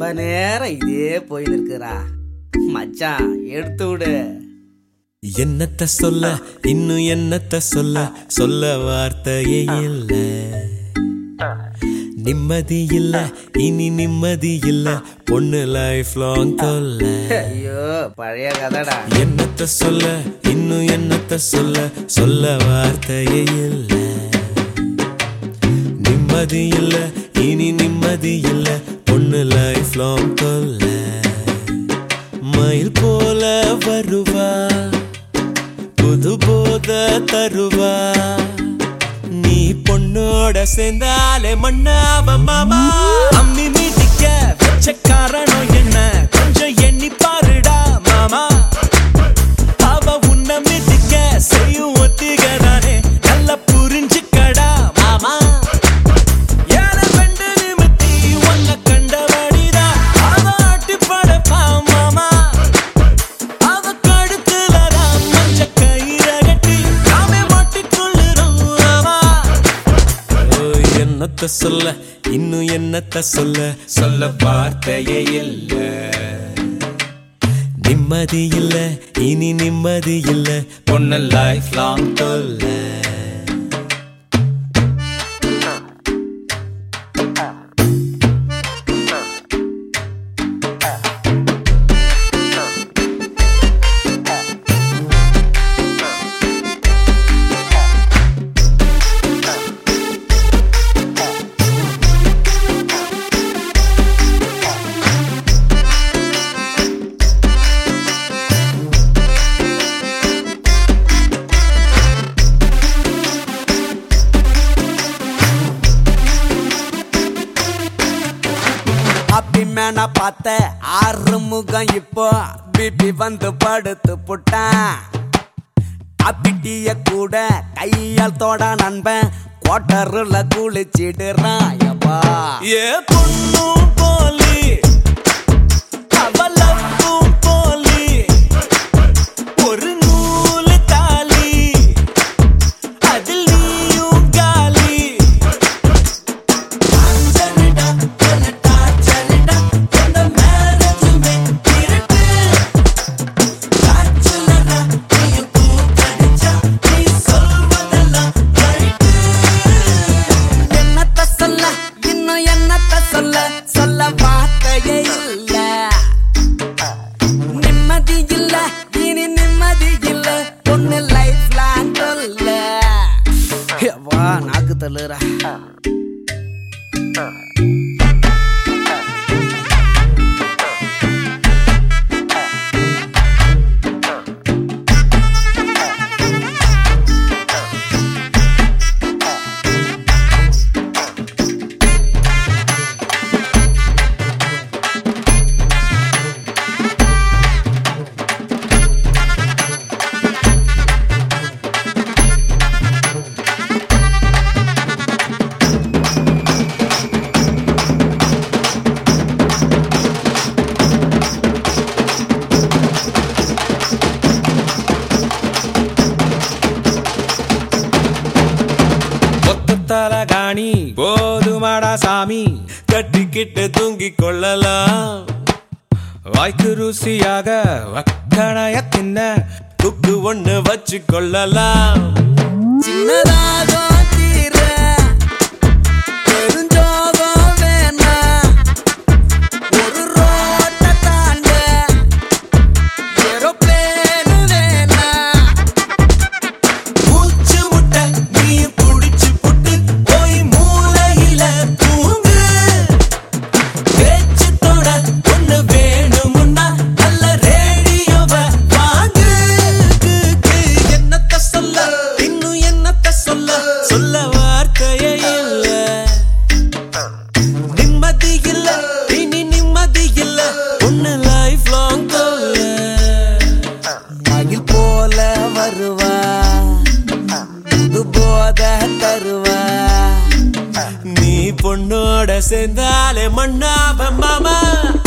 நேரம் இதே போயின்னு இருக்குறா மச்சான் எடுத்து விடு என்னத்த சொல்ல இன்னும் என்னத்த சொல்ல சொல்ல வார்த்தையே இல்ல நிம்மதி இல்ல இனி நிம்மதி இல்ல பொண்ணு லைஃப் லாங் தொல்ல ஐயோ பழைய கதைடா என்னத்த சொல்ல இன்னும் என்னத்த சொல்ல சொல்ல வார்த்தையே இல்ல நிம்மதி இல்ல இனி நிம்மதி இல்ல பொண்ணு லைஃப் லாங் தொல்ல மயில் போல வருவா புது போத தருவா நீ பொண்ணோட சேர்ந்தாலே மண்ணாவ மாமா அம்மி மீட்டிக்க வச்ச காரணம் என்ன கொஞ்சம் எண்ணி பாருடா மாமா அவ உன்னை மீட்டிக்க செய்யும் ஒத்திகதானே நல்லா புரிஞ்சுக்கடா மாமா ஏழை பெண்டு நிமித்தி உன்னை கண்டபடிதா அவ ஆட்டி படைப்பா மாமா அவ கழுத்துலதான் மஞ்ச கயிற கட்டி நாமே மாட்டிக்கொள்ளுறோம் ஆமா ஓ, என்னத்த சொல்ல இன்னும் என்னத்த சொல்ல சொல்ல வார்த்தையே இல்ல நிம்மதி இல்ல இனி நிம்மதி இல்ல பொண்ணு லைஃப் லாங் தொல்ல அப்பி மேன பார்த்த ஆறு முகம் இப்போ பிபி வந்து படுத்து புட்டான் அப்பிட்டிய கூட கையால் தோட நண்பன் கோட்டருல குளிச்சிடுறான் யப்பா ஏ பொண்ணும் போலி அவளப்பும் போலி ஒரு நூலு தாலி அதில் நீயும் காலி அஞ்சலிடா, எனட்டா, அஞ்சலிடா, இந்த மேரேஜுமே இருட்டு. காய்ச்சலடா, நீயும் கூத்தடிச்சா, நீ சொல்வதெல்லாம் ரைட்டு. என்னத்த சொல்ல இன்னும் என்னத்த சொல்ல சொல்ல வார்த்தையே இல்ல நிம்மதி இல்ல இனி நிம்மதி இல்ல பொண்ணு லைஃப் லாங் இல்ல வா நாக்கு தள்ளுறா ஒத்தத்தல காணி போதுமாடா சாமி கட்டிக்கிட்டு தூங்கிக் கொள்ளலாம் வாய்க்கு ருசியாக வக்கணைய தின்ன துக்கு ஒண்ணு வச்சு கொள்ளலாம் சின்னதாகும் தீர பெருஞ்சோகம் வேணாம் ஒரு ரோட்ட தாண்ட ஏரோப்ளேனு வேணாம் மூச்சு முட்டை நீ புடிச்சு புட்டு போய் மூலையில தூங்கு பேச்சு தொட ஒண்ணு வேணுமுன்னா நல்ல ரேடியோவை வாங்கு என்னத்த சொல்ல இன்னும் என்னத்த சொல்ல சொல்ல வார்த்தையே இல்ல நிம்மதி இல்ல இனி நிம்மதி இல்ல ஒண்ணு லைஃப் லாங் தொல்ல மகிழ் போல வருவா புது போத தருவா நீ பொண்ணோட சேர்ந்தாலே மண்ணாப மாமா